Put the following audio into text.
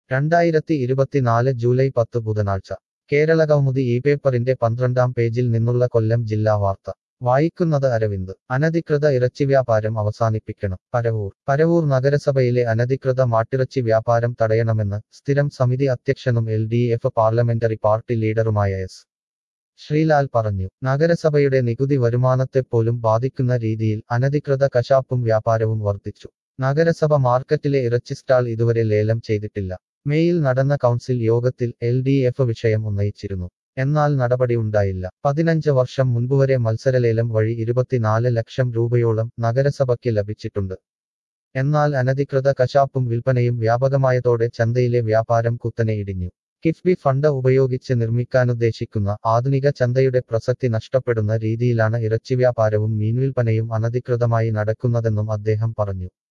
രണ്ടായിരത്തി ഇരുപത്തിനാല് ജൂലൈ പത്ത് ബുധനാഴ്ച കേരള കൗമുദി ഈ പേപ്പറിന്റെ പന്ത്രണ്ടാം പേജിൽ നിന്നുള്ള കൊല്ലം ജില്ലാ വാർത്ത വായിക്കുന്നത് അരവിന്ദ് അനധികൃത ഇറച്ചി വ്യാപാരം അവസാനിപ്പിക്കണം പരവൂർ പരവൂർ നഗരസഭയിലെ അനധികൃത മാട്ടിറച്ചി വ്യാപാരം തടയണമെന്ന് സ്ഥിരം സമിതി അധ്യക്ഷനും L D F parliamentary party ലീഡറുമായ എസ് ശ്രീലാൽ പറഞ്ഞു നഗരസഭയുടെ നികുതി വരുമാനത്തെപ്പോലും ബാധിക്കുന്ന രീതിയിൽ അനധികൃത കശാപ്പും വ്യാപാരവും വർദ്ധിച്ചു നഗരസഭ മാർക്കറ്റിലെ ഇറച്ചി സ്റ്റാൾ ഇതുവരെ ലേലം ചെയ്തിട്ടില്ല മേയിൽ നടന്ന കൗൺസിൽ യോഗത്തിൽ എൽ ഡി എഫ് വിഷയം ഉന്നയിച്ചിരുന്നു എന്നാൽ നടപടി ഉണ്ടായില്ല പതിനഞ്ച് വർഷം മുൻപുവരെ മത്സരലേലം വഴി ഇരുപത്തിനാല് ലക്ഷം രൂപയോളം നഗരസഭയ്ക്ക് ലഭിച്ചിട്ടുണ്ട് എന്നാൽ അനധികൃത കശാപ്പും വിൽപ്പനയും വ്യാപകമായതോടെ ചന്തയിലെ വ്യാപാരം കുത്തനെ ഇടിഞ്ഞു കിഫ്ബി ഫണ്ട് ഉപയോഗിച്ച് നിർമ്മിക്കാനുദ്ദേശിക്കുന്ന ആധുനിക ചന്തയുടെ പ്രസക്തി നഷ്ടപ്പെടുന്ന രീതിയിലാണ് ഇറച്ചി വ്യാപാരവും മീൻവിൽപ്പനയും അനധികൃതമായി നടക്കുന്നതെന്നും അദ്ദേഹം പറഞ്ഞു